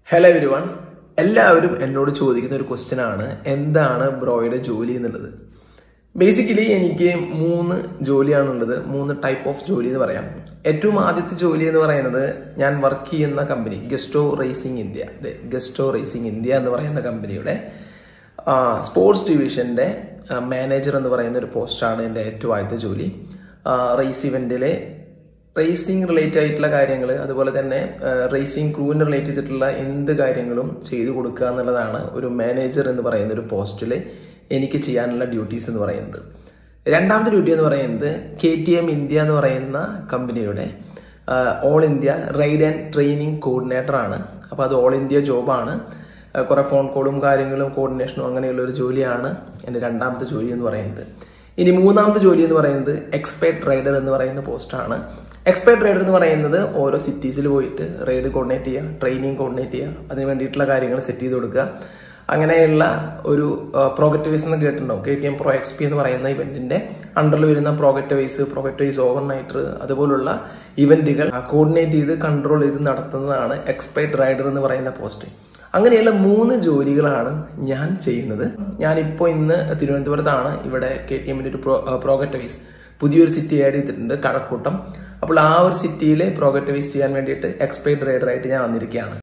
hello every one എല്ലാവരും എന്നോട് ചോദിക്കുന്ന ഒരു ക്വസ്റ്റ്യൻ ആണ് എന്താണ് ബ്രോയുടെ ജോലി എന്നുള്ളത് ബേസിക്കലി എനിക്ക് മൂന്ന് ജോലിയാണുള്ളത് മൂന്ന് ടൈപ്പ് ഓഫ് ജോലി എന്ന് പറയാം ഏറ്റവും ആദ്യത്തെ ജോലി എന്ന് പറയുന്നത് ഞാൻ വർക്ക് ചെയ്യുന്ന കമ്പനി ഗസ്റ്റോ റേസിംഗ് ഇന്ത്യ അതെ ഗസ്റ്റോ റേസിംഗ് ഇന്ത്യ എന്ന് പറയുന്ന കമ്പനിയുടെ സ്പോർട്സ് ഡിവിഷന്റെ മാനേജർ എന്ന് പറയുന്ന ഒരു പോസ്റ്റാണ് എൻ്റെ ഏറ്റവും ആദ്യത്തെ ജോലി റേസ് ഇവന്റിലെ റേസിംഗ് റിലേറ്റഡ് ആയിട്ടുള്ള കാര്യങ്ങൾ അതുപോലെ തന്നെ റേസിംഗ് ക്രൂവിന് റിലേറ്റ് ചെയ്തിട്ടുള്ള എന്ത് കാര്യങ്ങളും ചെയ്തു കൊടുക്കുക എന്നുള്ളതാണ് ഒരു മാനേജർ എന്ന് പറയുന്ന ഒരു പോസ്റ്റിൽ എനിക്ക് ചെയ്യാനുള്ള ഡ്യൂട്ടീസ് എന്ന് പറയുന്നത് രണ്ടാമത്തെ ഡ്യൂട്ടി എന്ന് പറയുന്നത് കെ ടി എം ഇന്ത്യ എന്ന് പറയുന്ന കമ്പനിയുടെ all India ride and training coordinator ആണ് അപ്പോൾ അത് ഓൾ ഇന്ത്യ ജോബാണ് കുറെ ഫോൺ കോളും കാര്യങ്ങളും കോർഡിനേഷനും അങ്ങനെയുള്ള ഒരു ജോലിയാണ് എൻ്റെ രണ്ടാമത്തെ ജോലി എന്ന് പറയുന്നത് ഇനി മൂന്നാമത്തെ ജോലി എന്ന് പറയുന്നത് എക്സ്പേർട്ട് റൈഡർ എന്ന് പറയുന്ന പോസ്റ്റാണ് എക്സ്പേർട്ട് റൈഡർ എന്ന് പറയുന്നത് ഓരോ സിറ്റീസിൽ പോയിട്ട് റൈഡ് കോർഡിനേറ്റ് ചെയ്യുക ട്രെയിനിങ് കോർഡിനേറ്റ് ചെയ്യുക അതിന് വേണ്ടിയിട്ടുള്ള കാര്യങ്ങൾ സെറ്റ് ചെയ്ത് കൊടുക്കുക അങ്ങനെയുള്ള ഒരു പ്രോജക്റ്റ് വൈസ് എന്ന് കേട്ടിട്ടുണ്ടാവും K T M pro X P എന്ന് പറയുന്ന ഇവന്റിന്റെ അണ്ടറിൽ വരുന്ന project wise project wise overnighter അതുപോലുള്ള ഇവന്റുകൾ കോർഡിനേറ്റ് ചെയ്ത് കൺട്രോൾ ചെയ്ത് നടത്തുന്നതാണ് എക്സ്പേർട്ട് റൈഡർ എന്ന് പറയുന്ന പോസ്റ്റ് അങ്ങനെയുള്ള മൂന്ന് ജോലികളാണ് ഞാൻ ചെയ്യുന്നത് ഞാനിപ്പോൾ ഇന്ന് തിരുവനന്തപുരത്താണ് ഇവിടെ കെ ടി എമ്മിന്റെ ഒരു പ്രോജക്റ്റ് വൈസ് പുതിയൊരു സിറ്റി ആഡ് ചെയ്തിട്ടുണ്ട് കഴക്കൂട്ടം അപ്പോൾ ആ ഒരു സിറ്റിയിൽ പ്രോജക്റ്റ് വൈസ് ചെയ്യാൻ വേണ്ടിയിട്ട് എക്സ്പേർട്ട് റൈഡറായിട്ട് ഞാൻ വന്നിരിക്കുകയാണ്